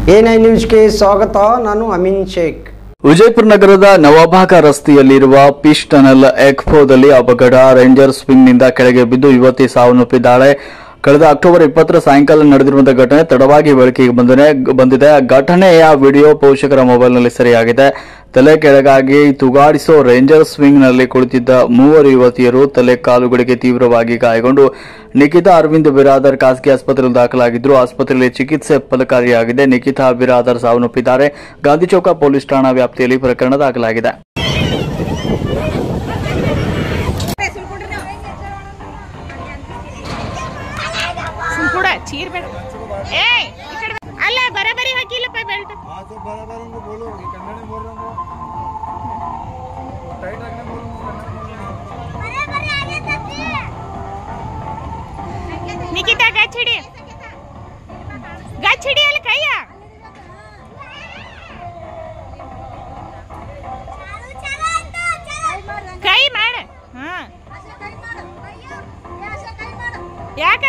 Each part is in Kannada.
ಎ ನೈನ್ ನ್ಯೂಸ್ಗೆ ಸ್ವಾಗತ ನಾನು ಅಮೀನ್ ಶೇಖ್ ವಿಜಯಪುರ ನಗರದ ನವಭಾಗ ರಸ್ತೆಯಲ್ಲಿರುವ ಪಿಶ್ ಟನಲ್ ಎಕ್ಫೋದಲ್ಲಿ ಅಪಘಾತ ರೇಂಜರ್ ಸ್ವಿಂಗ್ನಿಂದ ಕೆಳಗೆ ಬಿದ್ದು ಯುವತಿ ಸಾವನ್ನಪ್ಪಿದ್ದಾಳೆ ಕಳೆದ ಅಕ್ಟೋಬರ್ ಇಪ್ಪತ್ತರ ಸಾಯಂಕಾಲ ನಡೆದಿರುವಂತಹ ಘಟನೆ ತಡವಾಗಿ ಬೆಳಕಿಗೆ ಬಂದಿದೆ ಬಂದಿದೆ ಘಟನೆಯ ವಿಡಿಯೋ ಪೋಷಕರ ಮೊಬೈಲ್ನಲ್ಲಿ ಸೆರೆಯಾಗಿದೆ ತಲೆ ಕೆಳಗಾಗಿ ತೂಗಾಡಿಸೋ ರೇಂಜರ್ ಸ್ವಿಂಗ್ನಲ್ಲಿ ಕುಳಿತಿದ್ದ ಮೂವರು ಯುವತಿಯರು ತಲೆ ಕಾಲುಗಳಿಗೆ ತೀವ್ರವಾಗಿ ಗಾಯಗೊಂಡು ನಿಖಿತಾ ಅರವಿಂದ್ ಬಿರಾದರ್ ಖಾಸಗಿ ಆಸ್ಪತ್ರೆಯಲ್ಲಿ ದಾಖಲಾಗಿದ್ರು ಆಸ್ಪತ್ರೆಯಲ್ಲಿ ಚಿಕಿತ್ಸೆ ಫಲಕಾರಿಯಾಗಿದೆ ನಿಖಿತಾ ಬಿರಾದರ್ ಸಾವನ್ನಪ್ಪಿದ್ದಾರೆ ಗಾಂಧಿ ಚೌಕ ಪೊಲೀಸ್ ಠಾಣಾ ವ್ಯಾಪ್ತಿಯಲ್ಲಿ ಪ್ರಕರಣ ದಾಖಲಾಗಿದೆ ಕೂಡ ಚೀರ್ ಬೇಡ ಏಯ್ ಈ ಕಡೆ ಬಾ. ಅಲ್ಲ ಬರಬರಿ ಹಾಕಿಲ್ಲಪ್ಪ ಬೆಲ್ಟ್ हाँ तो बराबर उनको बोलो ये कन्नड़ में बोल रहा हूँ टाइट रखने बोलो ನಿಖಿತಾ ಗಚ್ ಹಿಡಿ ಗಚ್ ಹಿಡಿ ಅಲ್ಲಿ ಕೈಯ ಕೈ ಮಾಡ ಹಾ ಯಾಕ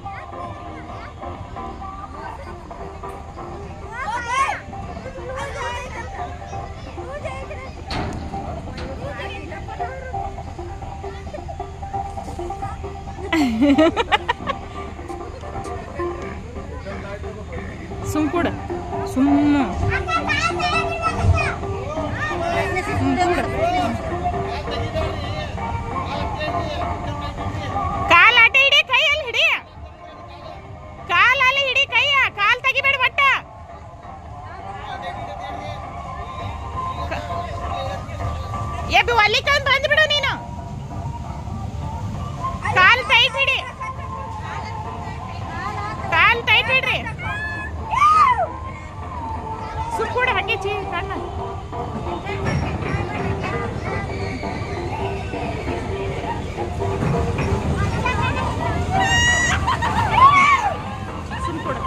ಸುಮ್ ಕೂಡ ಸುಮ್ಮ ಕಾಲ್ ಅಡ್ಡ ಹಿಡಿ ಕೈಯಲ್ಲಿ ಹಿಡಿ ಕಾಲ್ ಅಲ್ಲಿ ಹಿಡಿ ಕೈಯ ಕಾಲ್ ತೆಗಿಬೇಡ ಒಟ್ಟ ಎಬ್ಬಿ ಒಲ್ಲಿಕಂದ್ ಬಂದ್ಬಿಡು ನೀನು ಕಾಲ್ ಟೈಟ್ ಹಿಡಿ ಕಾಲ್ ಟೈಟ್ ಹಿಡ್ರಿ ಸುಮ್ ಕೂಡ ಹಂಗೆ ಚೀ ಕಣ್ಣ ಸುಮ್ ಕೂಡ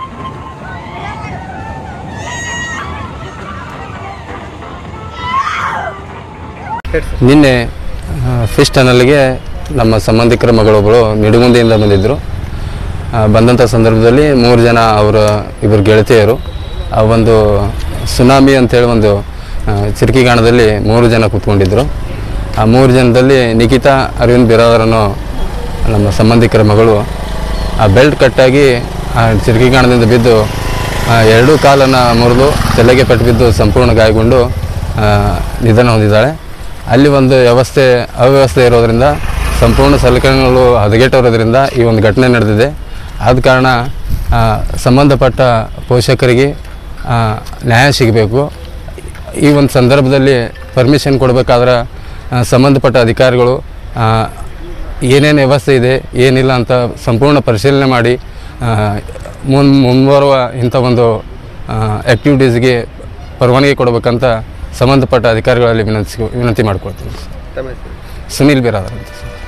ನಿನ್ನೆ ಆ, ಫಿಶ್ ಟನಲ್ಗೆ ನಮ್ಮ ಸಂಬಂಧಿಕರ ಮಗಳೊಬ್ಬರು ನಿಡುಗುಂದಿಯಿಂದ ಬಂದಿದ್ದರು ಆ, ಬಂದಂಥ ಸಂದರ್ಭದಲ್ಲಿ ಮೂರು ಜನ ಅವರ ಇಬ್ಬರು ಗೆಳತಿಯರು ಆ ಒಂದು ಸುನಾಮಿ ಅಂತೇಳಿ ಒಂದು ಆ, ಚಿರಕಿಗಾಣದಲ್ಲಿ ಮೂರು ಜನ ಕೂತ್ಕೊಂಡಿದ್ದರು ಆ ಮೂರು ಜನದಲ್ಲಿ ನಿಖಿತಾ ಅರವಿಂದ್ ಬಿರಾದರನ್ನು ನಮ್ಮ ಸಂಬಂಧಿಕರ ಮಗಳು ಆ ಬೆಲ್ಟ್ ಕಟ್ಟಾಗಿ ಆ ಚಿರಕಿಗಾಣದಿಂದ ಬಿದ್ದು ಆ, ಎರಡೂ ಕಾಲನ್ನು ಮುರಿದು ತಲೆಗೆ ಪೆಟ್ಟು ಬಿದ್ದು ಸಂಪೂರ್ಣ ಗಾಯಗೊಂಡು ಆ, ನಿಧನ ಹೊಂದಿದ್ದಾಳೆ ಅಲ್ಲಿ ಒಂದು ವ್ಯವಸ್ಥೆ ಅವ್ಯವಸ್ಥೆ ಇರೋದರಿಂದ ಸಂಪೂರ್ಣ ಸಲಕರಣೆಗಳು ಹದಗೆಟ್ಟಿರೋದ್ರಿಂದ ಈ ಒಂದು ಘಟನೆ ನಡೆದಿದೆ ಆದ ಕಾರಣ ಆ, ಸಂಬಂಧಪಟ್ಟ ಪೋಷಕರಿಗೆ ಆ, ನ್ಯಾಯ ಸಿಗಬೇಕು ಈ ಒಂದು ಸಂದರ್ಭದಲ್ಲಿ ಪರ್ಮಿಷನ್ ಕೊಡಬೇಕಾದ್ರೆ ಆ, ಸಂಬಂಧಪಟ್ಟ ಅಧಿಕಾರಿಗಳು ಆ, ಏನೇನು ವ್ಯವಸ್ಥೆ ಇದೆ ಏನಿಲ್ಲ ಅಂತ ಸಂಪೂರ್ಣ ಪರಿಶೀಲನೆ ಮಾಡಿ ಆ, ಮುನ್ ಮುಂಬರುವ ಇಂಥ ಒಂದು ಆ್ಯಕ್ಟಿವಿಟೀಸ್ಗೆ ಪರವಾನಗಿ ಕೊಡಬೇಕಂತ ಸಂಬಂಧಪಟ್ಟ ಅಧಿಕಾರಿಗಳಲ್ಲಿ ವಿನಂತಿಸಿ ವಿನಂತಿ ಮಾಡ್ಕೊಳ್ತೀನಿ ಸುನೀಲ್ ಬಿರಾದರ್ ಅಂತ ಸರ್